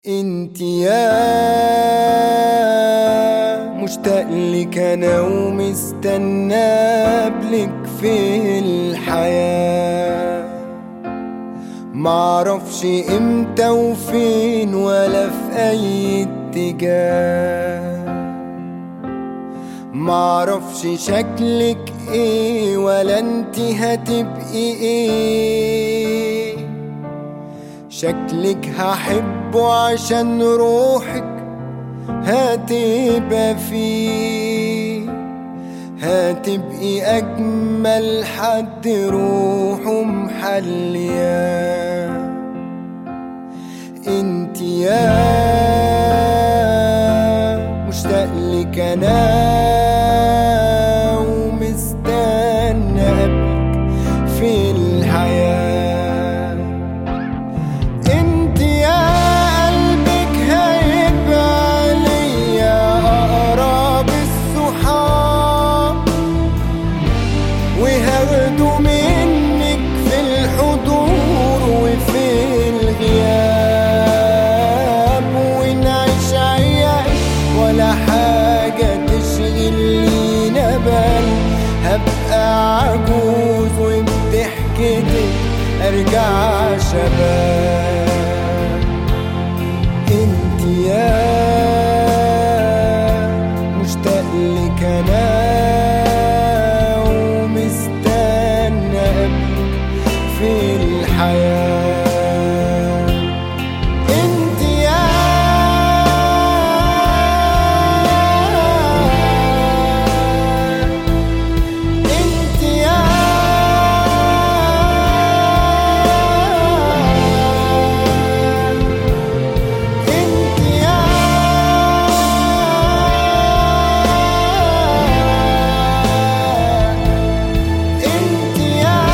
انت يا مشتاق لك انا ومستنى قبلك في الحياة معرفش امتى وفين ولا في اي اتجاه معرفش شكلك ايه ولا انت هتبقي ايه شكلك هحبه عشان روحك هتبقى فيه هتبقي أجمل حد روحه محلياه انت يا مشتاق لك انا ومستنى قبلك في الحياه انت يا قلبك هيبقى ليا اقرب الصحاب وهاخده منك في الحضور وفي الغياب ونعيش عيال ولا حاجة تشغل لينا بال هبقى عجوز وبضحكتك ارجع شباب انت يا مشتاق لك انا ومستنى قبلك في الحياه انت يا انت يا انت يا انت يا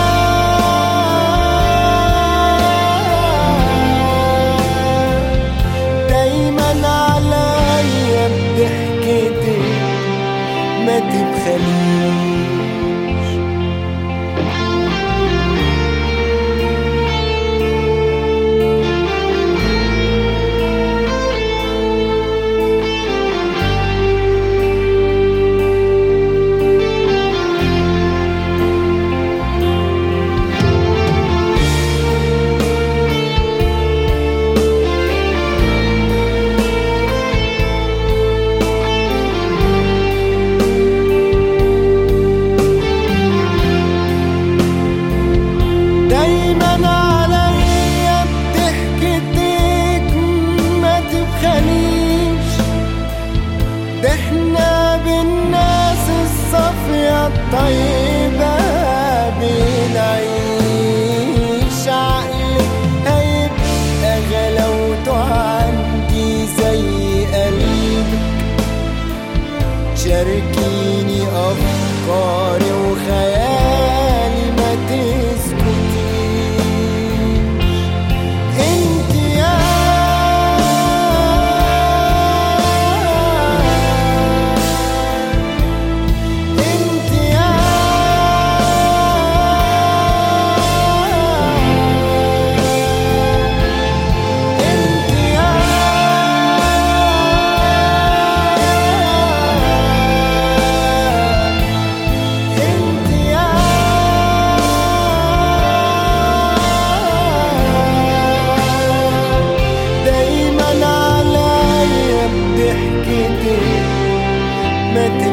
دايما عليا بضحكتك ما تبخليش دايما عليا بضحكتك ما تبخليش ده احنا بالناس الصافية الطيبة بنعيش عقلك هيبقى غلاوته عندي زي قلبك شاركيني أفكاري وخيالي ما تسكتيش انت يا انت يا انت يا انت يا دايما عليا بضحكتك ما